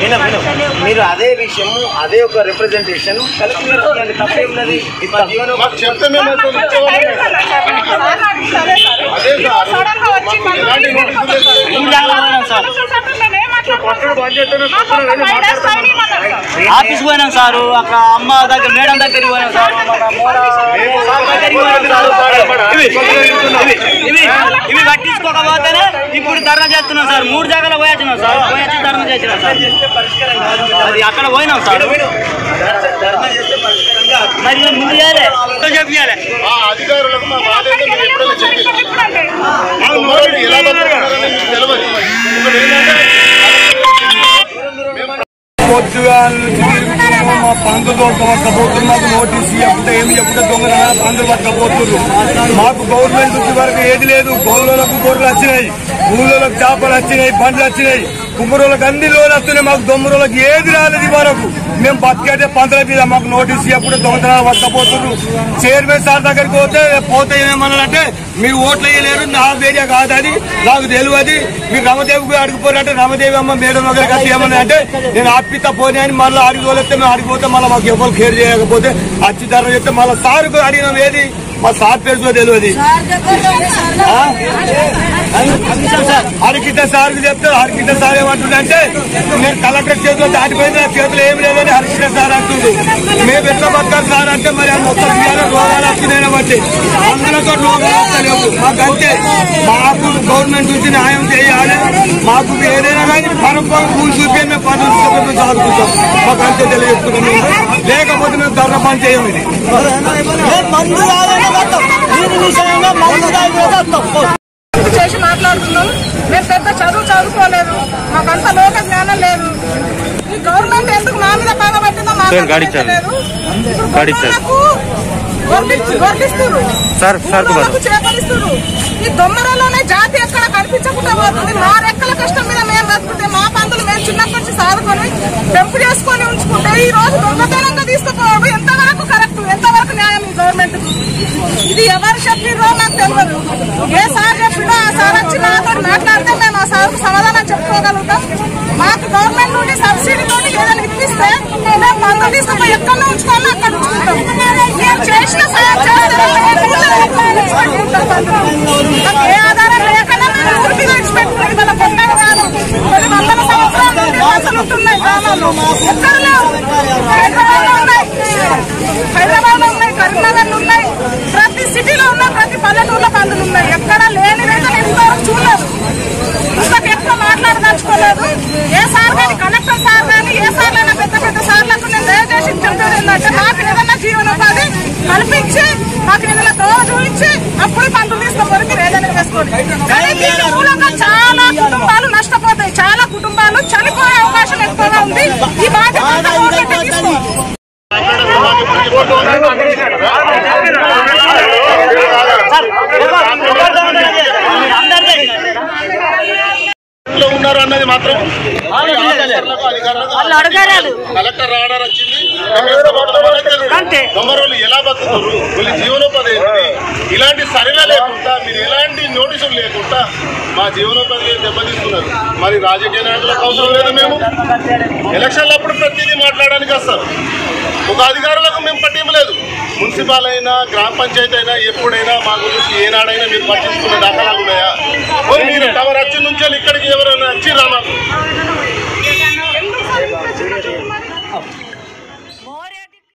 విన విన మీరు అదే విషయం అదే ఒక రిప్రజెంటేషన్ కలెక్టర్ గారికి తప్పే ఉన్నది మా జీవనం మాకు చెప్తే మేము అసలు ఇచ్చేవాళ్ళమే. అదే సార్ మాకు ఎలాంటి నోటీసులు లేదు. ఆఫీస్ పోయినాం సారు అక్కడ అమ్మ దగ్గర మేడం దగ్గరికి పోయినాం సార్ మన మోడ సార్ దగ్గరికి పోయినాం సారు ఇవి ఇవి ఇవి ఇవి పట్టించుకోకపోతేనే ఇప్పుడు ధర్నా చేస్తున్నాం సార్ మూడు జాగాలో పోయొచ్చినాం సార్ పోయొచ్చి ధర్నా చేసినాం సార్ చేస్తే పరిష్కారం కాదు అది అక్కడ పోయినాం సార్ విను, విను. ధర్నా చేస్తే పరిష్కారం కాదు మరి మేము ముందు చేయాలి చెప్పాలి మా అధికారులకు మా బాధ ఏంటో మీరు ఎప్పుడైనా చెప్పారు మా ఊరోళ్ళు ఎలా బతుకుతున్నారని మీకు తెలియదు ఇప్పుడు ఏంటంటే పొద్దుగా మా పందులు పట్టకపోతున్నారు మాకు నోటీస్ చెప్తే ఏమి చెప్తే దొంగ పందులు పట్టకపోతున్నారు మాకు గవర్నమెంట్ వచ్చే వరకు ఏది లేదు గోళ్ళకు గొర్రెలు వచ్చినాయి ఊళ్ళోకి చేపలు వచ్చినాయి బండ్లు వచ్చినాయి కుమ్మరోళ్ళకి అన్ని లోలు వస్తున్నాయి మాకు దొమ్మరోళ్ళకి ఏది రాలేదు వరకు మేము బతికేటే పందుల మీద మాకు నోటీస్ ఎప్పుడు దొంగతనాలు పట్టకపోతున్నారు చైర్మన్ సార్ దగ్గరికి పోతే పోతే ఏమన్నారంటే మీరు ఓట్లు వేయలేరు నా ఏరియా కాదని నాకు తెలియదు మీరు రమదేవికి అడిగిపోయారంటే రమదేవి అమ్మ మేడం దగ్గర కట్టి ఏమన్నా అంటే నేను ఆపిత పోనీ అని మళ్ళీ అడిగి తోలేస్తే మేము అడిగిపోతే మళ్ళీ మాకు ఎవరు కేర్ చేయకపోతే అచ్చి ధర చెప్తే మళ్ళీ సార్కు అడిగినాం ఏది మా సార్ పేరు కూడా తెలియదు ఆ? హరికిత సార్ చెప్తే హరికిత సార్ ఏమంటుందంటే నేను కలెక్టర్ చేతిలో దాటిపోయింది నా చేతిలో ఏమి లేదని హరికిత సార్ అంటుంది మేము ఎట్లా బతకాలి సార్ అంటే మరి ఆ మొత్తం ఇవాళ రోగాలు వస్తున్నాయని బట్టి అందరితో రోగాలు వస్తలేవు మాకు అంతే మాకు గవర్నమెంట్ నుంచి న్యాయం చేయాలి మాకు ఏదైనా కానీ పరంపర కూలి చూపి మేము పనులు చూపి సాగుతుంటాం మాకు అంతే తెలియజేస్తున్నాం మేము. లేకపోతే మేము ధర్మ పని చేయము ఇది మందు తాగేనే మొత్తం దీని విషయంగా మందు తాగేదే తప్పు చేసి మాట్లాడుతున్నాం మేము పెద్ద చదువు చదువుకోలేదు మాకంత లోక జ్ఞానం లేదు ఈ గవర్నమెంట్ ఎందుకు మా మీద పగబట్టిందో మాకు అర్థమైతలేదు. ఇప్పుడు గొర్రెలకు గొర్రెలు- గొర్రెలిస్తుర్రు. దొమ్మలకు చేపలిస్తుర్రు. ఈ దొమ్మరలోనే జాతి ఎక్కడ కనిపించకుండా పోతుంది మా రెక్కల కష్టం మీద మేము బతుకుంటే మా పంతులు మేము చిన్నప్పటి నుంచి సాదుకొని పెంపు చేసుకొని ఉంచుకుంటే ఈ రోజు దొంగతనంగా తీసుకుపోవడం ఎంతవరకు కరెక్ట్ ఎంతవరకు న్యాయం ఈ గవర్నమెంట్ ఇది ఎవరు చెప్పిర్రో నాకు తెలియదు ఏ సార్ చెప్పిండో ఆ సార్ వచ్చి మాతో మాట్లాడితే మేము ఆ సార్ సమాధానం చెప్పుకోగలుగుతాం మాకు గవర్నమెంట్ నుండి సబ్సిడీ తోటి ఏదైనా ఇప్పిస్తే మేము మందులు తీసుకుపోయి ఎక్కడ ఉంచుకోవాలో అక్కడ ఉంచుకుంటాం మేము చేసిన సాయం చేస్తే మేము ఊళ్ళో విడిచిపెట్టుకుంటాం మందులు. మాకు ఏ ఆధారం లేకుండా మేము ఊరికి విడిచిపెట్టుకున్నాం ఇవాళ కొత్తగా కాదు కొన్ని వందల సంవత్సరాల నుండి మందులు ఉంటున్నాయి గ్రామాల్లో ఎక్కడ లేవు హైదరాబాద్ లో ఉన్నాయి హైదరాబాద్ లో ఉన్నాయి కరీంనగర్ లో ఉన్నాయి ప్రతి సిటీలో ఉన్న ప్రతి పల్లెటూరులో పందులు ఉన్నాయి ఎక్కడ లేనిదైతే నేను ఇంతవరకు చూడలేదు ఇంతకు ఎక్కువ మాట్లాడదలుచుకోలేదు ఏ సార్ కానీ కలెక్టర్ సార్ కానీ ఏ సార్ అయినా పెద్ద పెద్ద సార్లకు నేను దయచేసి చెప్పేది ఏంటంటే మాకు ఏదైనా జీవనోపాధి కల్పించి మాకు ఏదైనా దోవ చూపించి అప్పుడు పందులు తీసుకుపోయి మీరు ఏదైనా వేసుకోండి కానీ దీని మూలంగా చాలా కుటుంబాలు నష్టపోతాయి చాలా కుటుంబాలు చనిపోయే అవకాశం ఎక్కువగా ఉంది ఈ బాధ్యత అంతా గవర్నమెంట్ తీసుకోవాలి ఇంట్లో ఉన్నారు అన్నది మాత్రం ఆఫీసర్లకు, అధికారులకు కలెక్టర్ ఆర్డర్ వచ్చింది మేము ఎంత బతుకుతామో తెలియదు. దొంగరోళ్ళు ఎలా బతుకుతారు వీళ్ళ జీవనోపాధి ఏంటి ఇలాంటి సర్వే లేకుండా మీరు ఎలాంటి నోటీసులు లేకుండా మా జీవనోపాధి దెబ్బతీస్తున్నారు మరి రాజకీయ నాయకులకు అవసరం లేదు మేము ఎలక్షన్ల అప్పుడు ప్రతిదీ మాట్లాడడానికి వస్తారు ఒక అధికారులకు మేము పట్టించలేదు మున్సిపల్ అయినా గ్రామ పంచాయతీ అయినా ఎప్పుడైనా మా గురించి ఏనాడైనా మీరు పట్టించుకునే దాఖలాలు ఉన్నాయా పోనీ మీరు టవర్ వచ్చి నుంచి వెళ్ళి ఇక్కడికి ఎవరైనా వచ్చి రామా